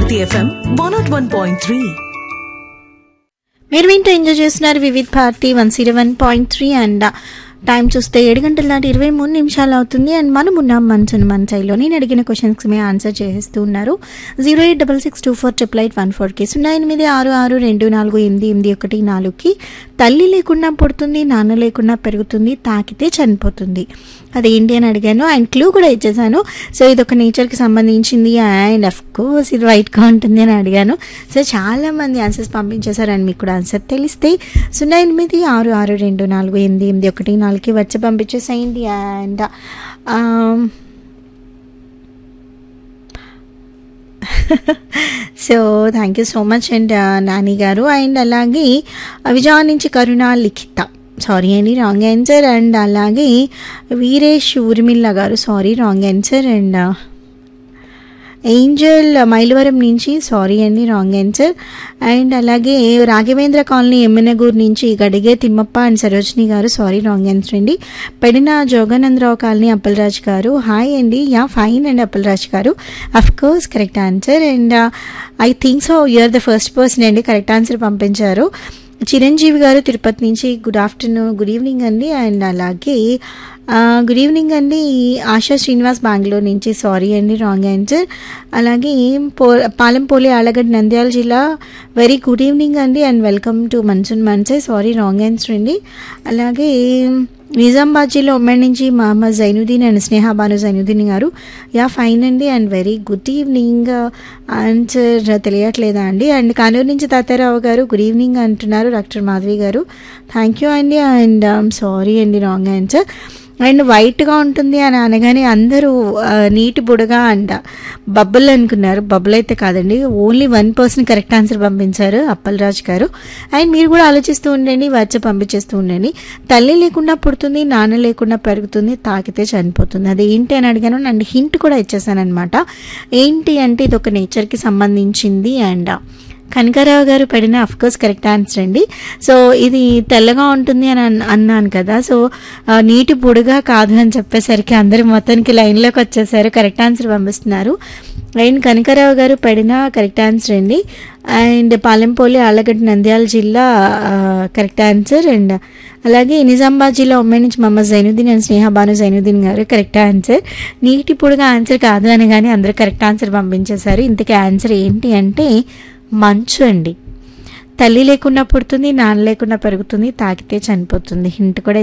శక్తి FM one naught one point three మీరు వింటూ enjoy చేస్తున్నారు Vividh Bharati one zero one point three and time చూస్తే ఏడు గంటల దాటి ఇరవై మూడు నిమిషాలు అవుతుంది అండ్ మనం ఉన్నాం మంచన్ మంచైలో నేను అడిగిన క్వశ్చన్స్కి మీ ఆన్సర్ చేస్తూ ఉన్నారు zero eight double six two four triple eight one ఫోర్కి సున్నా ఎనిమిది ఆరు ఆరు రెండు నాలుగు ఎనిమిది ఎనిమిది ఒకటి నాలుగుకి తల్లి లేకుండా పుడుతుంది నాన్న లేకుండా పెరుగుతుంది తాకితే చనిపోతుంది అదేంటి అని అడిగాను అండ్ క్లూ కూడా ఇచ్చేసాను సో ఇది ఒక నేచర్కి సంబంధించింది అండ్ అఫ్ కోర్స్ ఇది వైట్గా ఉంటుంది అని అడిగాను సో చాలా మంది ఆన్సర్స్ పంపించేశారు అండ్ మీకు కూడా ఆన్సర్ తెలిస్తే సున్నా ఎనిమిది ఆరు ఆరు రెండు నాలుగు ఎనిమిది ఎనిమిది ఒకటి నాలుగుకి వచ్చి పంపించేసేయండి and so thank you so much and Nani గారు అండ్ అలాగే విజయవాడ నుంచి కరుణ లిఖిత సారీ అండి రాంగ్ ఆన్సర్ అండ్ అలాగే వీరేష్ ఊర్మిళ్ళ గారు sorry wrong answer and angel Mylavaram నుంచి సారీ అండి రాంగ్ ఆన్సర్ అండ్ అలాగే రాఘవేంద్ర కాలనీ ఎమ్మెనగూరు నుంచి గడిగే తిమ్మప్ప అండ్ సరోజిని గారు సారీ రాంగ్ ఆన్సర్ అండి పెడిన జోగానందరావు కాలనీ అప్పలరాజ్ గారు హాయ్ అండి యా ఫైన్ అండి అప్పలరాజ్ గారు of course correct answer and I think so you are the first person అండి కరెక్ట్ ఆన్సర్ పంపించారు చిరంజీవి గారు తిరుపతి నుంచి గుడ్ ఆఫ్టర్నూన్ గుడ్ ఈవినింగ్ అండి అండ్ అలాగే గుడ్ ఈవినింగ్ అండి ఆశా శ్రీనివాస్ బెంగళూరు నుంచి సారీ అండి రాంగ్ ఆన్సర్ అలాగే పో పాలెంపోలి ఆలగడ్డ నంద్యాల జిల్లా వెరీ గుడ్ ఈవినింగ్ అండి అండ్ వెల్కమ్ టు మన్సూన్ మన్సే సారీ రాంగ్ ఆన్సర్ అండి అలాగే నిజామాబాద్ జిల్లా ఉమ్మడి నుంచి మహమ్మద్ జైనుద్దీన్ అండ్ స్నేహ బాను జైనుద్దీన్ గారు యా ఫైన్ అండి and very good evening answer తెలియట్లేదా అండి అండ్ కానూరు నుంచి తాతారావు గారు గుడ్ ఈవినింగ్ అంటున్నారు డాక్టర్ మాధవి గారు థ్యాంక్ యూ అండి అండ్ సారీ అండి రాంగ్ ఆన్సర్ అండ్ వైట్గా ఉంటుంది అని అనగానే అందరూ ఆ, నీటి బుడగా అంట బబ్బుల్ అనుకున్నారు బబ్బుల్ అయితే కాదండి only one person correct answer పంపించారు అప్పలరాజ్ గారు అండ్ మీరు కూడా ఆలోచిస్తూ ఉండండి వచ్చి పంపించేస్తూ ఉండండి తల్లి లేకుండా పుడుతుంది నాన్న లేకుండా పెరుగుతుంది తాకితే చనిపోతుంది అది ఏంటి అని అడిగాను అండ్ హింట్ కూడా ఇచ్చేసాను అనమాట ఏంటి అంటే ఇది ఒక నేచర్కి సంబంధించింది అండ్ కనకారావు గారు పడిన కోర్స్ కరెక్ట్ ఆన్సర్ అండి సో ఇది తెల్లగా ఉంటుంది అని అన్- అన్నాను కదా సో ఆ, నీటి పొడిగా కాదు అని చెప్పేసరికి అందరూ మొత్తానికి లైన్లోకి వచ్చేసారు కరెక్ట్ ఆన్సర్ పంపిస్తున్నారు అండ్ కనకారావు గారు పడిన కరెక్ట్ ఆన్సర్ అండి అండ్ పాలెంపోలి ఆళ్ళగడ్డ నంద్యాల జిల్లా ఆ, కరెక్ట్ ఆన్సర్ అండ్ అలాగే నిజామాబాద్ జిల్లా ఉమ్మడి నుంచి మహమ్మద్ జైనుద్దీన్ అండ్ స్నేహ బాను జైనుద్దీన్ గారు కరెక్ట్ ఆన్సర్ నీటి పొడిగా ఆన్సర్ కాదు అని కానీ అందరూ కరెక్ట్ ఆన్సర్ పంపించేశారు ఇంతకీ ఆన్సర్ ఏంటి అంటే మంచు అండి తల్లి లేకుండా పుడుతుంది నాన్న లేకుండా పెరుగుతుంది తాకితే చనిపోతుంది హింట్ కూడా